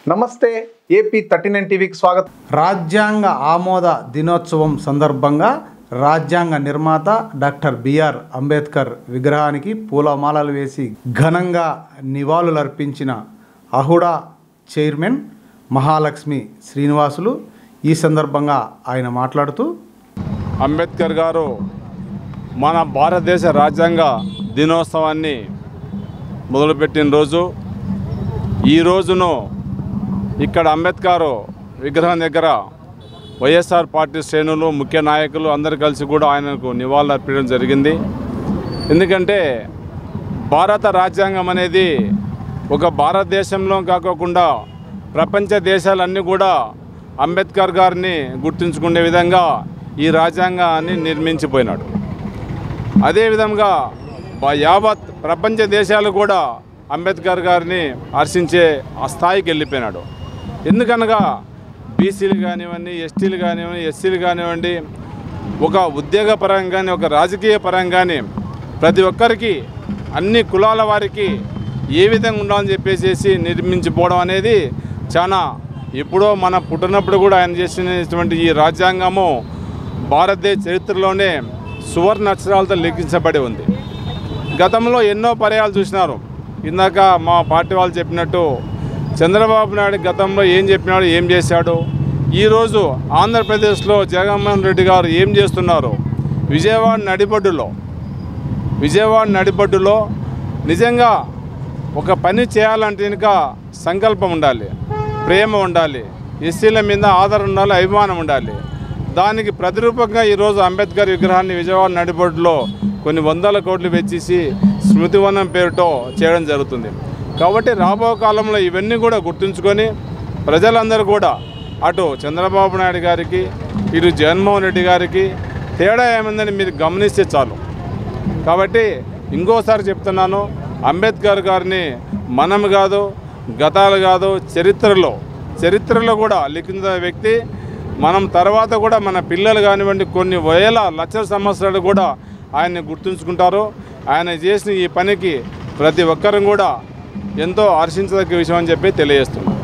నమస్తే AP thirty nine టీవీకి స్వాగతం రాజ్యాంగ ఆమోద దినోత్సవం సందర్భంగా రాజ్యాంగ నిర్మాత డాక్టర్ బిఆర్ అంబేద్కర్ విగ్రహానికి పూలమాలలు వేసి ఘనంగా నివాళులర్పించిన అహుడా చైర్మన్ మహాలక్ష్మి శ్రీనివాసులు ఈ సందర్భంగా ఆయన మాట్లాడుతూ అంబేద్కర్ గారు మన భారతదేశ రాజ్యాంగ దినోత్సవాన్ని మొదలుపెట్టిన రోజు ఈ రోజును ఇక్కడ అంబేద్కర్ విగ్రహం దగ్గర వైఎస్ఆర్ పార్టీ శ్రేణులు ముఖ్య నాయకులు అందరు కలిసి కూడా ఆయనకు నివాళులు అర్పించడం జరిగింది ఎందుకంటే భారత రాజ్యాంగం అనేది ఒక భారతదేశంలో కాకోకుండా ప్రపంచ దేశాలన్నీ కూడా అంబేద్కర్ గారిని గుర్తుంచుకునే విధంగా ఈ రాజ్యాంగాన్ని నిర్మించిపోయినాడు అదేవిధంగా బ- యావత్ ప్రపంచ దేశాలు కూడా అంబేద్కర్ గారిని హర్షించే ఆ స్థాయికి వెళ్ళిపోయినాడు ఎందుకనగా బీసీలు కానివ్వండి ఎస్టీలు కానివ్వండి ఎస్సీలు కానివ్వండి ఒక ఉద్యోగ పరంగా కానీ ఒక రాజకీయ పరంగా కానీ ప్రతి ఒక్కరికి అన్ని కులాల వారికి ఏ విధంగా ఉండాలని చెప్పేసి నిర్మించిపోవడం అనేది చాలా ఎప్పుడో మన పుట్టినప్పుడు కూడా ఆయన చేసినటువంటి ఈ రాజ్యాంగము భారతదేశ చరిత్రలోనే సువర్ణ అక్షరాలతో లిఖించబడి ఉంది గతంలో ఎన్నో పర్యాలు చూసినారు ఇందాక మా పార్టీ వాళ్ళు చెప్పినట్టు చంద్రబాబు నాయుడు గతంలో ఏం చెప్పినాడు ఏం చేశాడు ఈరోజు ఆంధ్రప్రదేశ్లో జగన్మోహన్ రెడ్డి గారు ఏం చేస్తున్నారు విజయవాడ నడిబడ్డులో విజయవాడ నడిబడ్డులో నిజంగా ఒక పని చేయాలంటే ఇంకా సంకల్పం ఉండాలి ప్రేమ ఉండాలి ఎస్సీల మీద ఆదరణ ఉండాలి అభిమానం ఉండాలి దానికి ప్రతిరూపంగా ఈరోజు అంబేద్కర్ విగ్రహాన్ని విజయవాడ నడిబొడ్డులో కొన్ని వందల కోట్లు వెచ్చేసి స్మృతివనం పేరుతో చేయడం జరుగుతుంది కాబట్టి రాబో కాలంలో ఇవన్నీ కూడా గుర్తుంచుకొని ప్రజలందరూ కూడా అటు చంద్రబాబు నాయుడు గారికి ఇటు జగన్మోహన్ రెడ్డి గారికి తేడా ఏమైందని మీరు గమనిస్తే చాలు కాబట్టి ఇంకోసారి చెప్తున్నాను అంబేద్కర్ గారిని మనం కాదు గతాలు కాదు చరిత్రలో చరిత్రలో కూడా లిఖించిన వ్యక్తి మనం తర్వాత కూడా మన పిల్లలు కానివ్వండి కొన్ని వేల లక్షల సంవత్సరాలు కూడా ఆయన్ని గుర్తుంచుకుంటారు ఆయన చేసిన ఈ పనికి ప్రతి ఒక్కరం కూడా ఎంతో హర్షించదగ్గ విషయం అని చెప్పి తెలియజేస్తున్నాం